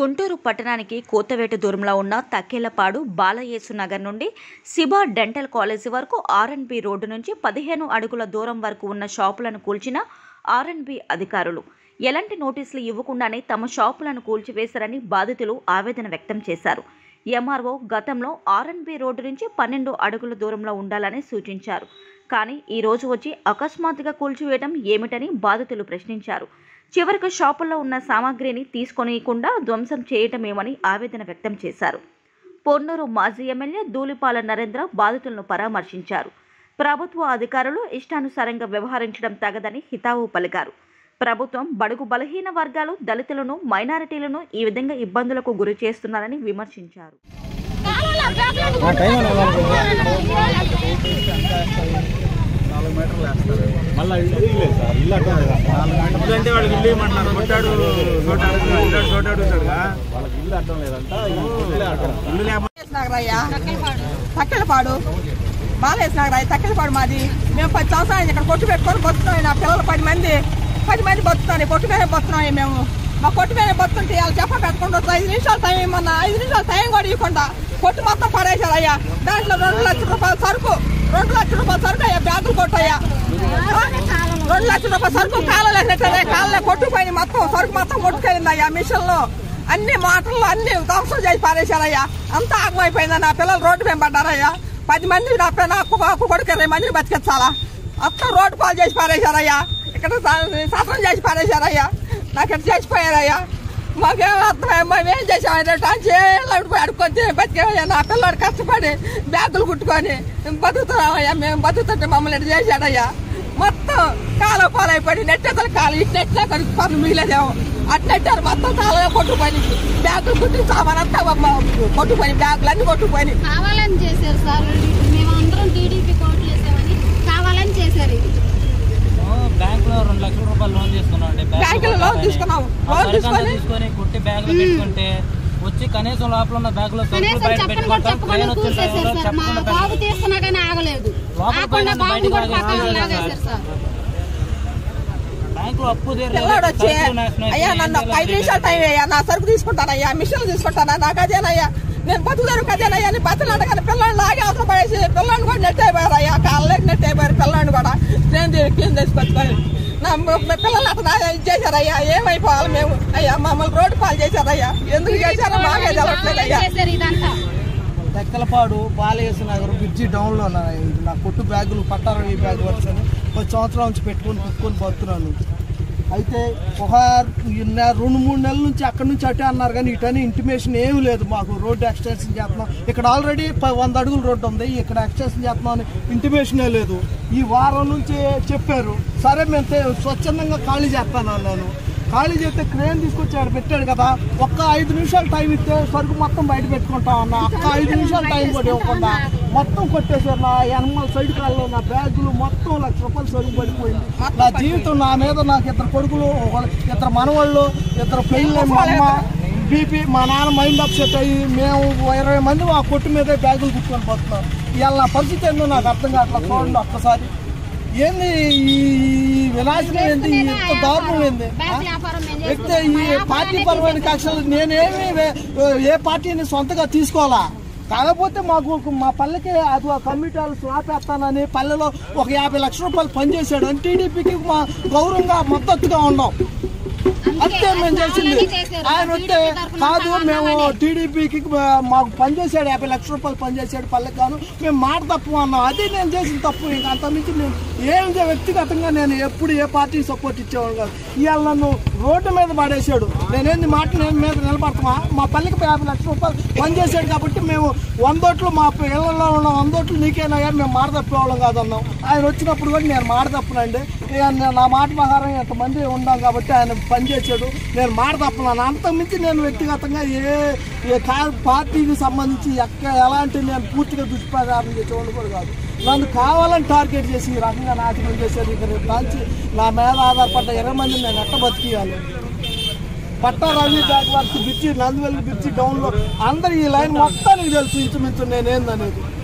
గుంటూరు పట్టణానికి కోతవేటు దూరంలో ఉన్న తక్కేలపాడు బాలయేసు నగర్ నుండి సిబా డెంటల్ కాలేజీ వరకు ఆర్ఎన్బి రోడ్డు నుంచి పదిహేను అడుగుల దూరం వరకు ఉన్న షాపులను కూల్చిన ఆర్ఎన్బి అధికారులు ఎలాంటి నోటీసులు ఇవ్వకుండానే తమ షాపులను కూల్చివేశారని బాధితులు ఆవేదన వ్యక్తం చేశారు ఎంఆర్ఓ గతంలో ఆర్ఎన్బి రోడ్డు నుంచి పన్నెండు అడుగుల దూరంలో ఉండాలని సూచించారు కానీ ఈ రోజు వచ్చి అకస్మాత్తుగా కూల్చివేయడం ఏమిటని బాధితులు ప్రశ్నించారు చివరకు షాపుల్లో ఉన్న సామాగ్రిని తీసుకొనియకుండా ధ్వంసం చేయటమేమని ఆవేదన వ్యక్తం చేశారు పొన్నూరు మాజీ ఎమ్మెల్యే ధూళిపాల నరేంద్ర బాధితులను పరామర్శించారు ప్రభుత్వ అధికారులు ఇష్టానుసారంగా వ్యవహరించడం తగదని హితావు పలికారు ప్రభుత్వం బడుగు బలహీన వర్గాలు దళితులను మైనారిటీలను ఈ విధంగా ఇబ్బందులకు గురి చేస్తున్నారని విమర్శించారు నాలుగు మీటర్లు వేస్తారు మళ్ళీ ఇల్లు లేదు సార్ ఇల్లు అట్లా లేదు సార్. నాలుగు మీటర్లు అంటే వాడికి ఇల్లు ఇవ్వమంటున్నారు కొట్టాడు చోట అడుగుతాడు చోట అడుగుతాడుగా వాళ్ళకి ఇల్లు అడ్డం లేదంట ఇల్లు అక్కడ ఇల్లు లేకపోతే వేసినాగరయ్యా తక్కెలపాడు బాగా వేసినాగరయ్య తక్కెలపాడు మాది మేము పది సంవత్సరాలు ఇక్కడ కొట్టు పెట్టుకొని బతున్నాం నా పిల్లలు పది మంది పది మంది బతున్నాం ఈ కొట్టు మీద బతున్నాం మేము మా కొట్టు మీద బతుంటే వాళ్ళు చెప్ప పెట్టుకుంటూ వస్తే ఐదు నిమిషాలు టైం ఇమ్మన్నా ఐదు నిమిషాలు టైం కూడా ఇవ్వకుండా కొట్టు మొత్తం పడేశారయ్యా దాంట్లో రెండు లక్షల రూపాయల సరుకు రెండు లక్షల రూపాయల సరుకు అయ్యా బ్యాగులు కొట్టయ్యా రెండు లక్షల రూపాయల సరుకు కాలలేసినట్టే కాళ్ళే కొట్టుకుపోయింది మొత్తం సరుకు మొత్తం కొట్టుకెళ్ళింది అయ్యా మిషన్లో అన్ని మాటలు అన్ని ధ్వంసం చేసి పారేశారయ్యా అంతా ఆగమైపోయింది నా పిల్లలు రోడ్డు మీద పడ్డారయ్యా పది మంది నా పిల్ల- నాకు నాకు కొడుకు ఇరవై మందిని బతికించాలా అంతా రోడ్డు పాలు చేసి పారేశారయ్యా ఇక్కడ సఫరం చేసి పారేశారయ్యా నాకు ఇట్లా చేసిపోయారయ్యా మాకేం అర్థమయ్యా మేమేం చేసామయ్యా టాంచి పోయి అడుక్కొని తిని బతికేవయ్యా నా పిల్లడు కష్టపడి బ్యాగులు కుట్టుకొని బతుకుతున్నామయ్యా మేము బతుకుతుంటే మమ్మల్ని ఇట్లా చేశాడయ్యా మొత్తం కాలు పాలైపోయి నెట్టెతలు కాలు ఇటు నెట్టినా కనుక పనులు మిగిలేదేమో అటు నెట్టారు మొత్తం తాళగా కొట్టుకొని బ్యాగులు కుట్టి సామానంతా కొట్టుకొని బ్యాగులు అన్ని కొట్టుకొని కావాలని చేశారు సార్ మేము అందరం టీడీపీ కోట్లు వేసామని కావాలని చేశారు ఇది బ్యాంకులో రెండు లక్షల రూపాయలు లోన్ తీసుకున్నాం అండి బ్యాంకులో బ్యాంకులో లోన్ కొట్టాలని. తీసుకున్నాం. ఆ లోన్ సరుకు అంతా తీసుకొని- తీసుకొని కొట్టి బ్యాగులో పెట్టుకుంటే వచ్చి కనీసం లోపల ఉన్న బ్యాగులో సరుకులు కనీసం బయట చెప్పని కూడా పెట్టుకుంటాం చెప్పకుండా ట్రైన్ వచ్చిన కూర్చేశారు టైంలో సార్ మా చెప్పకుండా బాబు తీస్తున్నా కానీ ఆగలేదు లోపల ఆకుండా పోయినా బాబు బయటికి కూడా లాగేసి పక్కన తీసేశారు లాగేశారు సార్ బ్యాంకులో అప్పు తీరలేదు, పిల్లాడు వచ్చి సరుకులు నాశనం అయిపోయి అయ్యా ఏం నన్ను ఒక ఐదు చేయాలో నిమిషాలు టైం అయ్యా నా సరుకు తీసుకుంటానయ్యా మిషన్లు తీసుకుంటానా నాకు అదేనయ్యా నేను బతుకుదారు అదేనయ్యా అని బతులు అడగానే పిల్లల్ని లాగే అవసరం పడేసి పిల్లల్ని కూడా నెట్ అయిపోయారు అయ్యా కాళ్ళకి నెట్ అయిపోయారు పిల్లల్ని కూడా నేను క్లీన్ చేసి పెట్టుకొని నా మ- పిల్లలు అట్లా ఇది చేశారయ్యా ఏమైపోవాలి మేము అయ్యా మమ్మల్ని రోడ్డు పాలు చేశారయ్యా ఎందుకు చేశారో మాకే తెలవట్లేదు అయ్యా చేశారు ఇదంతా తెక్కలపాడు బాలయేసు నగర్ బ్రిడ్జి డౌన్లో నా నా కొట్టు బ్యాగులు పట్టారు ఈ బ్యాగ్ వరుసని పది సంవత్సరాల నుంచి పెట్టుకొని కుట్టుకొని పోతున్నాను అయితే ఒక ఇన్న- రెండు మూడు నెలల నుంచి అక్కడి నుంచి అటే అన్నారు కానీ ఇటని ఇంటిమేషన్ ఏమీ లేదు మాకు రోడ్డు ఎక్స్టెన్షన్ చేస్తున్నాం ఇక్కడ ఆల్రెడీ ప- వంద అడుగుల రోడ్డు ఉంది ఇక్కడ ఎక్స్టెన్షన్ చేస్తున్నాం అని ఇంటిమేషనే లేదు ఈ వారం నుంచి చెప్పారు సరే మేము తే- స్వచ్ఛందంగా ఖాళీ చేస్తాను అన్నాను ఖాళీ చేస్తే క్రేన్ తీసుకొచ్చి ఆడ పెట్టాడు కదా ఒక్క ఐదు నిమిషాలు టైం ఇస్తే సరుకు మొత్తం బయట పెట్టుకుంటాం అన్న ఒక్క ఐదు నిమిషాలు టైం కూడా ఇవ్వకుండా మొత్తం కొట్టేశారు నా ఎనమల సైడ్ కాళ్ళు నా బ్యాగులు మొత్తం లక్ష రూపాయలు సరుకు పడిపోయింది నా జీవితం నా మీద నాకు ఇద్దరు కొడుకులు ఒక- ఇద్దరు మనవాళ్ళు ఇద్దరు పెళ్ళి మా అమ్మ బీపీ మా నాన్న మైండ్ అప్సెట్ అయ్యి మేము ఇరవై మంది ఆ కొట్టు మీదే బ్యాగులు కుట్టుకొని పోతున్నాం ఇవాళ నా పరిస్థితి ఏందో నాకు అర్థం కావట్లేదు చూడండి ఒక్కసారి ఏంది ఈ వినాశనం ఏంది ఈ ఇంత దారుణం ఏంది ఆ? బ్యాంక్ వ్యాపారం మేము వ్యక్తి చేసుకుంటాం. మా ఈ వ్యాపారాన్ని పార్టీ పరమైన కక్షలు నేనేమి వే- ఏ పార్టీని సొంతగా తీసుకోవాలా కాకపోతే మాకు ఒక- మా పల్లెకి అది ఒక కమిటీలు స్లాప్ వేస్తానని పల్లెలో ఒక యాభై లక్షల రూపాయలు పనిచేశాడు అని టీడీపీకి మా గౌరవంగా మద్దతుగా ఉన్నాం అంతే మేము చేసింది కావాలని చేశారు. ఆయన వస్తే టీడీపీ తరపున కాదు మేము కావాలని. టీడీపీకి మాకు పనిచేసాడు యాభై లక్షల రూపాయలు పనిచేసాడు పల్లెకి గాను మేము మాట తప్పు అన్నాం అది నేను చేసిన తప్పు ఇంకా అంత నుంచి నేను ఏం చే- వ్యక్తిగతంగా నేను ఎప్పుడు ఏ పార్టీకి సపోర్ట్ ఇచ్చేవాడు కాదు ఇవాళ నన్ను రోడ్డు మీద పడేసాడు నేనేంది మాట నేను మీద నిలబడతామా మా పల్లెకి యాభై లక్షల రూపాయలు పనిచేసాడు కాబట్టి మేము వందోట్లు మా ఇళ్లలో ఉన్న వందోట్లు నీకేనయ్యా మేము మాట తప్పేవాళ్ళం కాదన్నాం ఆయన వచ్చినప్పుడు కూడా నేను మాట తప్పునండి ఇక నేను నా మాట ప్రకారం ఎంతమంది ఉన్నాం కాబట్టి ఆయన పనిచేసాడు నేను మాట తప్పున్నాను అంతకుమించి నేను వ్యక్తిగతంగా ఏ ఏ కా- పార్టీకి సంబంధించి ఎక్క ఎలాంటి నేను పూర్తిగా దుష్ప్రచారం చేసేవాళ్ళు కూడా కాదు నన్ను కావాలని టార్గెట్ చేసి ఈ రకంగా నాశనం చేశారు ఇక రేపు కాల్చి నా మీద ఆధారపడ్డ ఇరవై మందిని నేను ఎట్ట బతికియాలి పట్టా రవి బ్యాక్ వర్క్స్ బిర్చి నందివెల్లి బిర్చి డౌన్లో అందరు ఈ లైన్ మొత్తానికి తెలుసు ఇంచుమించు నేనేందనేది